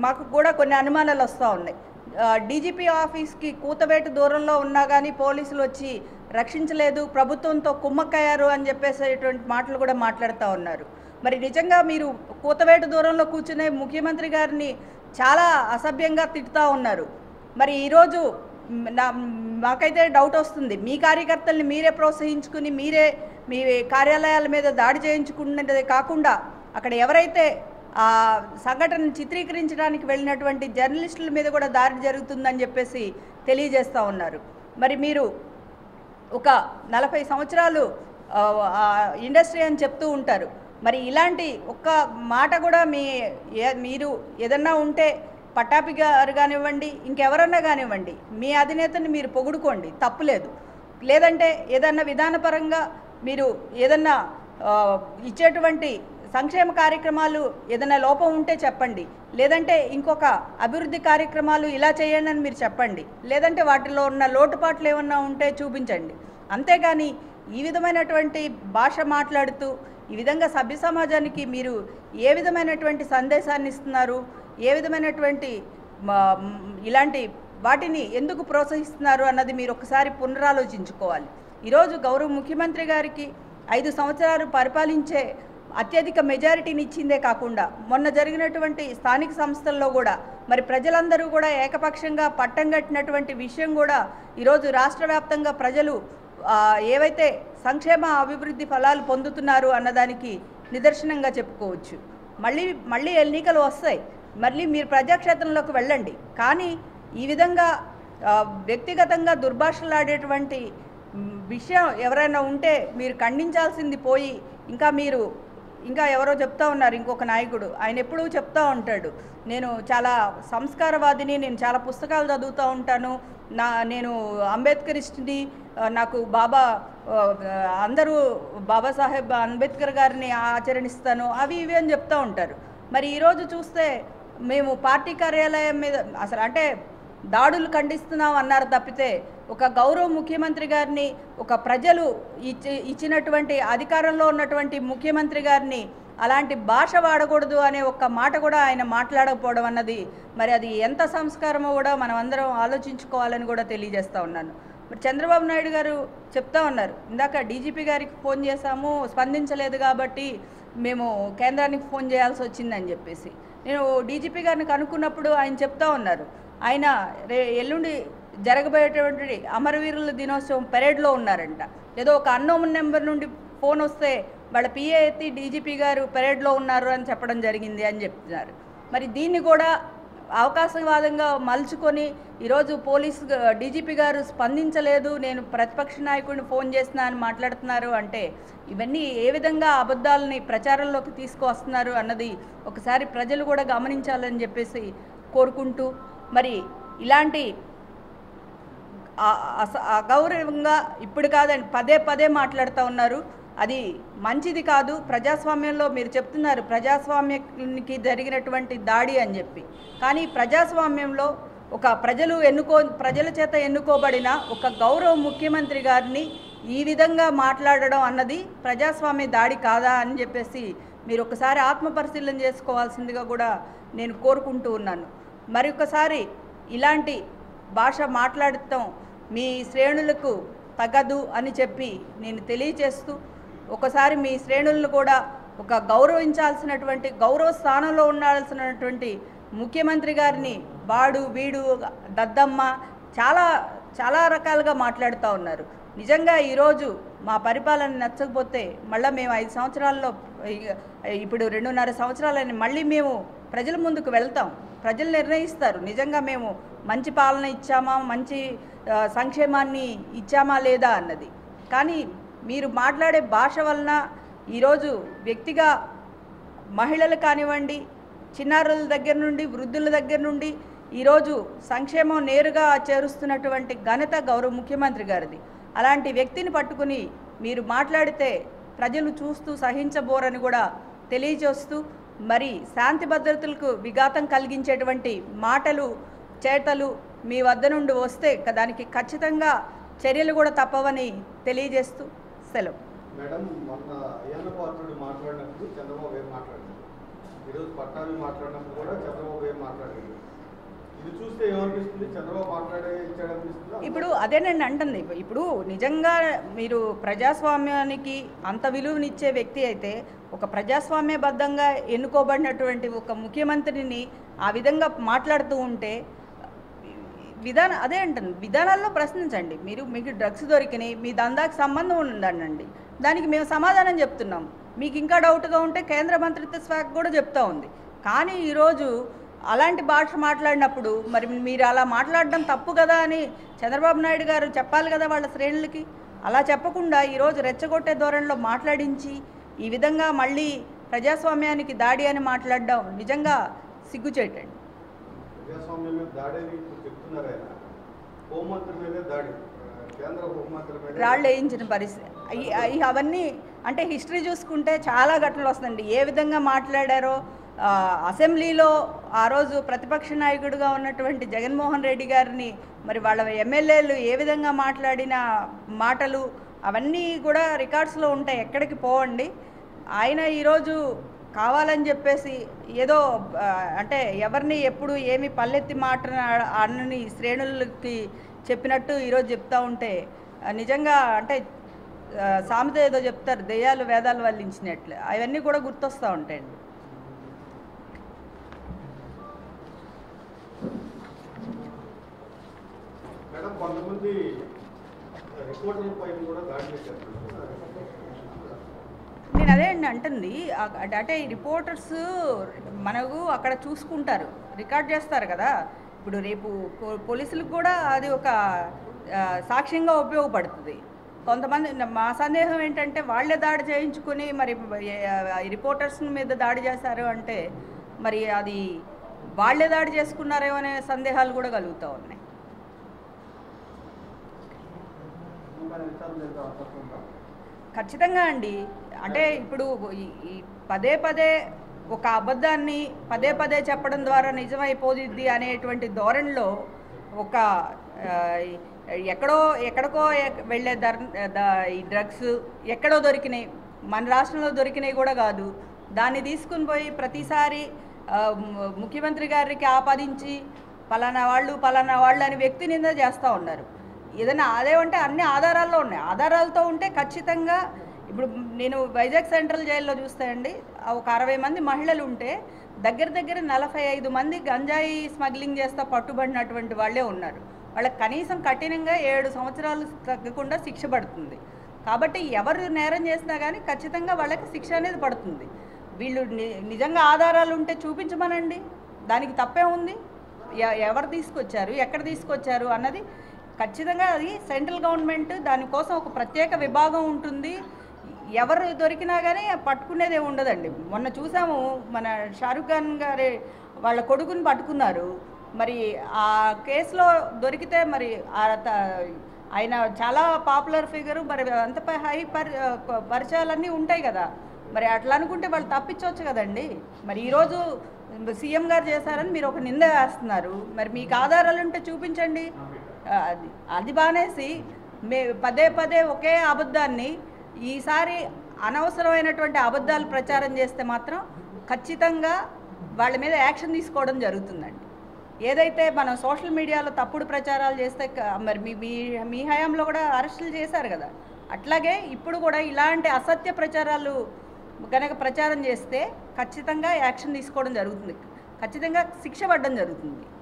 మాకు కూడా కొన్ని అనుమానాలు వస్తూ ఉన్నాయి డీజీపీ ఆఫీస్కి కూతవేటు దూరంలో ఉన్నా కానీ పోలీసులు వచ్చి రక్షించలేదు ప్రభుత్వంతో కుమ్మక్కయ్యారు అని చెప్పేసేటువంటి మాటలు కూడా మాట్లాడుతూ ఉన్నారు మరి నిజంగా మీరు కూతవేటు దూరంలో కూర్చునే ముఖ్యమంత్రి గారిని చాలా అసభ్యంగా తిట్టుతూ ఉన్నారు మరి ఈరోజు మ్, నా మాకైతే డౌట్ వస్తుంది మీ కార్యకర్తల్ని మీరే ప్రోత్సహించుకుని మీరే మీ కార్యాలయాల మీద దాడి చేయించుకున్నదే కాకుండా అక్కడ ఎవరైతే ఆ సంఘటనను చిత్రీకరించడానికి వెళ్ళినటువంటి జర్నలిస్టుల మీద కూడా దాడి జరుగుతుందని చెప్పేసి తెలియజేస్తూ ఉన్నారు మరి మీరు ఒక నలభై సంవత్సరాలు ఆ, ఆ, ఇండస్ట్రీ అని చెప్తూ ఉంటారు మరి ఇలాంటి ఒక్క మాట కూడా మీ ఏ- మీరు ఏదన్నా ఉంటే పట్టాపి గారు కానివ్వండి ఇంకెవరన్నా కానివ్వండి మీ అధినేతని మీరు పొగుడుకోండి తప్పులేదు లేదంటే ఏదన్నా విధానపరంగా మీరు ఏదన్నా ఆ, ఇచ్చేటువంటి సంక్షేమ కార్యక్రమాలు ఏదైనా లోపం ఉంటే చెప్పండి లేదంటే ఇంకొక అభివృద్ధి కార్యక్రమాలు ఇలా చేయండి అని మీరు చెప్పండి లేదంటే వాటిలో ఉన్న లోటుపాట్లు ఏమన్నా ఉంటే చూపించండి అంతేగాని ఈ విధమైనటువంటి భాష మాట్లాడుతూ ఈ విధంగా సభ్య సమాజానికి మీరు ఏ విధమైనటువంటి సందేశాన్ని ఇస్తున్నారు ఏ విధమైనటువంటి మ- మ్, ఇలాంటి వాటిని ఎందుకు ప్రోత్సహిస్తున్నారు అన్నది మీరు ఒకసారి పునరాలోచించుకోవాలి ఈరోజు గౌరవ ముఖ్యమంత్రి గారికి ఐదు సంవత్సరాలు పరిపాలించే అత్యధిక మెజారిటీని ఇచ్చిందే కాకుండా మొన్న జరిగినటువంటి స్థానిక సంస్థల్లో కూడా మరి ప్రజలందరూ కూడా ఏకపక్షంగా పట్టం కట్టినటువంటి విషయం కూడా ఈరోజు రాష్ట్ర వ్యాప్తంగా ప్రజలు ఆ, ఏవైతే సంక్షేమ అభివృద్ధి ఫలాలు పొందుతున్నారు అన్నదానికి నిదర్శనంగా చెప్పుకోవచ్చు మళ్ళీ మళ్ళీ ఎన్నికలు వస్తాయి మళ్ళీ మీరు ప్రజాక్షేత్రంలోకి వెళ్ళండి కానీ ఈ విధంగా ఆ, వ్యక్తిగతంగా దుర్భాషలాడేటువంటి మ్, విషయం ఎవరైనా ఉంటే మీరు ఖండించాల్సింది పోయి ఇంకా మీరు ఇంకా ఎవరో చెప్తా ఉన్నారు ఇంకొక నాయకుడు ఆయన ఎప్పుడూ చెప్తా ఉంటాడు నేను చాలా సంస్కారవాదిని నేను చాలా పుస్తకాలు చదువుతూ ఉంటాను నా నేను అంబేద్కరిస్ట్ని ఆ, నాకు బాబా ఆ, అందరూ బాబాసాహెబ్ అంబేద్కర్ గారిని ఆచరణిస్తాను అవి ఇవి అని చెప్తూ ఉంటారు మరి ఈరోజు చూస్తే మేము పార్టీ కార్యాలయం మీద అసలు అంటే దాడులు ఖండిస్తున్నాం అన్నారు తప్పితే ఒక గౌరవ ముఖ్యమంత్రి గారిని ఒక ప్రజలు ఇచ్చి ఇచ్చినటువంటి అధికారంలో ఉన్నటువంటి ముఖ్యమంత్రి గారిని అలాంటి భాష వాడకూడదు అనే ఒక్క మాట కూడా ఆయన మాట్లాడకపోవడం అన్నది మరి అది ఎంత సంస్కారమో కూడా మనం అందరం ఆలోచించుకోవాలని కూడా తెలియజేస్తా ఉన్నాను మరి చంద్రబాబు నాయుడు గారు చెప్తా ఉన్నారు ఇందాక డీజీపీ గారికి ఫోన్ చేశాము స్పందించలేదు కాబట్టి మేము కేంద్రానికి ఫోన్ చేయాల్సి వచ్చిందని చెప్పేసి నేను డీజీపీ గారిని కనుక్కున్నప్పుడు ఆయన చెప్తా ఉన్నారు ఆయన రే ఎల్లుండి జరగబోయేటువంటి అమరవీరుల దినోత్సవం పెరేడ్లో ఉన్నారంట ఏదో ఒక అన్నోమన్ నెంబర్ నుండి ఫోన్ వస్తే వాళ్ళ పిఏ ఎత్తి డీజీపీ గారు పెరేడ్లో ఉన్నారు అని చెప్పడం జరిగింది అని చెప్తున్నారు మరి దీన్ని కూడా అవకాశవాదంగా మలుచుకొని ఈరోజు పోలీసు గ- డీజీపీ గారు స్పందించలేదు నేను ప్రతిపక్ష నాయకుడిని ఫోన్ చేసినా అని మాట్లాడుతున్నారు అంటే ఇవన్నీ ఏ విధంగా అబద్ధాలని ప్రచారంలోకి తీసుకువస్తున్నారు అన్నది ఒకసారి ప్రజలు కూడా గమనించాలని చెప్పేసి కోరుకుంటూ మరి ఇలాంటి ఆ- అస- అగౌరవంగా ఇప్పుడు కాదండి పదే పదే మాట్లాడుతూ ఉన్నారు అది మంచిది కాదు ప్రజాస్వామ్యంలో మీరు చెప్తున్నారు ప్రజాస్వామ్యానికి జరిగినటువంటి దాడి అని చెప్పి కానీ ప్రజాస్వామ్యంలో ఒక ప్రజలు ఎన్నుకో ప్రజల చేత ఎన్నుకోబడిన ఒక గౌరవ ముఖ్యమంత్రి గారిని ఈ విధంగా మాట్లాడడం అన్నది ప్రజాస్వామ్య దాడి కాదా అని చెప్పేసి మీరు ఒకసారి ఆత్మపరిశీలన చేసుకోవాల్సిందిగా కూడా నేను కోరుకుంటూ ఉన్నాను మరి ఒకసారి ఇలాంటి భాష మాట్లాడటం మీ శ్రేణులకు తగదు అని చెప్పి నేను తెలియచేస్తూ ఒకసారి మీ శ్రేణులను కూడా ఒక గౌరవించాల్సినటువంటి గౌరవ స్థానంలో ఉండాల్సినటువంటి ముఖ్యమంత్రి గారిని వాడు వీడు దద్దమ్మ చాలా చాలా రకాలుగా మాట్లాడుతూ ఉన్నారు నిజంగా ఈరోజు మా పరిపాలన నచ్చకపోతే మళ్ళీ మేము ఐదు సంవత్సరాల్లో ఇ- ఇప్పుడు రెండున్నర సంవత్సరాలని మళ్ళీ మేము ప్రజల ముందుకు వెళ్తాం ప్రజలు నిర్ణయిస్తారు నిజంగా మేము మంచి పాలన ఇచ్చామా మంచి ఆ, సంక్షేమాన్ని ఇచ్చామా లేదా అన్నది కానీ మీరు మాట్లాడే భాష వలన ఈరోజు వ్యక్తిగా మహిళలు కానివ్వండి చిన్నారుల దగ్గర నుండి వృద్ధుల దగ్గర నుండి ఈరోజు సంక్షేమం నేరుగా చేరుస్తున్నటువంటి ఘనత గౌరవ ముఖ్యమంత్రి గారిది అలాంటి వ్యక్తిని పట్టుకుని మీరు మాట్లాడితే ప్రజలు చూస్తూ సహించబోరని కూడా తెలియజేస్తూ మరి శాంతి భద్రతలకు విఘాతం కలిగించేటువంటి మాటలు చేతలు మీ వద్ద నుండి వస్తే క- దానికి ఖచ్చితంగా చర్యలు కూడా తప్పవని తెలియజేస్తూ సెలవు మేడం మొన్న అయ్యన్న పాత్రుడు మాట్లాడినప్పుడు చంద్రబాబు గారు మాట్లాడారు ఈరోజు పట్టాభి మాట్లాడినప్పుడు కూడా చంద్రబాబు ఏం మాట్లాడారు ఇది చూస్తే ఏమనిపిస్తుంది చంద్రబాబు మాట్లాడే ఇచ్చాడనిపిస్తుంది ఇప్పుడు అదేనండి అంటుంది ఇప్పుడు నిజంగా మీరు ప్రజాస్వామ్యానికి అంత విలువనిచ్చే వ్యక్తి అయితే ఒక ప్రజాస్వామ్యబద్ధంగా ఎన్నుకోబడినటువంటి ఒక ముఖ్యమంత్రిని ఆ విధంగా మాట్లాడుతూ ఉంటే విధాన అదే అంటాను విధానాల్లో ప్రశ్నించండి మీరు మీకు డ్రగ్స్ దొరికినాయి మీ దందాకి సంబంధం ఉందండి దానికి మేము సమాధానం చెప్తున్నాం మీకు ఇంకా డౌట్గా ఉంటే కేంద్ర మంత్రిత్వ శాఖ కూడా చెప్తా ఉంది కానీ ఈరోజు అలాంటి భాష మాట్లాడినప్పుడు మరి మీరు అలా మాట్లాడడం తప్పు కదా అని చంద్రబాబు నాయుడు గారు చెప్పాలి కదా వాళ్ళ శ్రేణులకి అలా చెప్పకుండా ఈరోజు రెచ్చగొట్టే ధోరణిలో మాట్లాడించి ఈ విధంగా మళ్ళీ ప్రజాస్వామ్యానికి దాడి అని మాట్లాడడం నిజంగా సిగ్గుచేటండి ప్రజాస్వామ్యం మీద దాడి అని ఇప్పుడు చెప్తున్నారు ఆయన హోంమంత్రి మీదే దాడి కేంద్ర హోంమంత్రి మీద రాళ్ళు వేయించిన పరిస్థితి అయి- అయి అవన్నీ అంటే హిస్టరీ చూసుకుంటే చాలా ఘటనలు వస్తుందండి ఏ విధంగా మాట్లాడారో ఆ, అసెంబ్లీలో ఆ రోజు ప్రతిపక్ష నాయకుడిగా ఉన్నటువంటి జగన్మోహన్ రెడ్డి గారిని మరి వాళ్ళ ఎమ్మెల్యేలు ఏ విధంగా మాట్లాడిన మాటలు అవన్నీ కూడా రికార్డ్స్లో ఉంటాయి ఎక్కడికి పోవండి ఆయన ఈరోజు కావాలని చెప్పేసి ఏదో ఆ, అంటే ఎవరిని ఎప్పుడు ఏమి పల్లెత్తి మాట అన్నని శ్రేణులకి చెప్పినట్టు ఈరోజు చెప్తా ఉంటే ఆ, నిజంగా అంటే ఆ, సామెత ఏదో చెప్తారు దెయ్యాలు వేదాలు వల్లించినట్లు అవన్నీ కూడా గుర్తొస్తూ ఉంటాయండి మేడం కొంతమంది రిపోర్టర్ల పైన కూడా దాడి చేశారు నేను అదే అండి అంటుంది ఆ- అంటే ఈ రిపోర్టర్స్ మనకు అక్కడ చూసుకుంటారు రికార్డ్ చేస్తారు కదా ఇప్పుడు రేపు పో- పోలీసులకు కూడా అది ఒక ఆ, సాక్ష్యంగా ఉపయోగపడుతుంది కొంతమంది న- మా సందేహం ఏంటంటే వాళ్ళే దాడి చేయించుకుని మరి ఈ రిపోర్టర్స్ మీద దాడి చేశారు అంటే మరి అది వాళ్ళే దాడి చేసుకున్నారేమో అనే సందేహాలు కూడా కలుగుతూ ఉన్నాయి ఖచ్చితంగా అండి అంటే ఇప్పుడు ఈ- ఈ పదే పదే ఒక అబద్ధాన్ని పదే పదే చెప్పడం ద్వారా నిజమైపోతుంది అనేటువంటి ధోరణిలో ఒక ఆ, ఎక్కడో ఎక్కడికో ఎక్- వెళ్ళే ధర ద- ఈ డ్రగ్స్ ఎక్కడో దొరికినాయి మన రాష్ట్రంలో దొరికినాయి కూడా కాదు దాన్ని తీసుకుని పోయి ప్రతిసారి ఆ, ము- ముఖ్యమంత్రి గారికి ఆపాదించి పలానా వాళ్ళు పలానా వాళ్ళు అని వ్యక్తి నింద చేస్తూ ఉన్నారు ఏదైనా అదేమంటే అన్ని ఆధారాల్లో ఉన్నాయి ఆధారాలతో ఉంటే ఖచ్చితంగా ఇప్పుడు నేను వైజాగ్ సెంట్రల్ జైల్లో చూస్తే అండి ఆ ఒక అరవై మంది మహిళలు ఉంటే దగ్గర దగ్గర నలభై ఐదు మంది గంజాయి స్మగ్లింగ్ చేస్తా పట్టుబడినటువంటి వాళ్ళే ఉన్నారు వాళ్ళకి కనీసం కఠినంగా ఏడు సంవత్సరాలు తగ్గకుండా శిక్ష పడుతుంది కాబట్టి ఎవరు నేరం చేసినా కానీ ఖచ్చితంగా వాళ్ళకి శిక్ష అనేది పడుతుంది వీళ్ళు ని- నిజంగా ఆధారాలు ఉంటే చూపించమనండి దానికి తప్పే ఉంది ఎ- ఎవరు తీసుకొచ్చారు ఎక్కడ తీసుకొచ్చారు అన్నది ఖచ్చితంగా అది సెంట్రల్ గవర్నమెంట్ దానికోసం ఒక ప్రత్యేక విభాగం ఉంటుంది ఎవరు దొరికినా కానీ పట్టుకునేది ఏమి ఉండదండి మొన్న చూసాము మన షారుఖ్ ఖాన్ గారి వాళ్ళ కొడుకుని పట్టుకున్నారు మరి ఆ కేసులో దొరికితే మరి ఆ త- ఆయన చాలా పాపులర్ ఫిగరు మరి అంత ప- హై పరి పరిచయాలన్నీ ఉంటాయి కదా మరి అట్లా అనుకుంటే వాళ్ళు తప్పించవచ్చు కదండి మరి ఈరోజు సీఎం గారు చేశారని మీరు ఒక నింద వేస్తున్నారు మరి మీకు ఆధారాలు ఉంటే చూపించండి ఆ, అది అది బానేసి మే పదే పదే ఒకే అబద్ధాన్ని ఈసారి అనవసరమైనటువంటి అబద్ధాలు ప్రచారం చేస్తే మాత్రం ఖచ్చితంగా వాళ్ళ మీద యాక్షన్ తీసుకోవడం జరుగుతుందండి ఏదైతే మనం సోషల్ మీడియాలో తప్పుడు ప్రచారాలు చేస్తే క- మరి మీ మీ మీ హయాంలో కూడా అరెస్టులు చేశారు కదా అట్లాగే ఇప్పుడు కూడా ఇలాంటి అసత్య ప్రచారాలు కనుక ప్రచారం చేస్తే ఖచ్చితంగా యాక్షన్ తీసుకోవడం జరుగుతుంది ఖచ్చితంగా శిక్ష పడడం జరుగుతుంది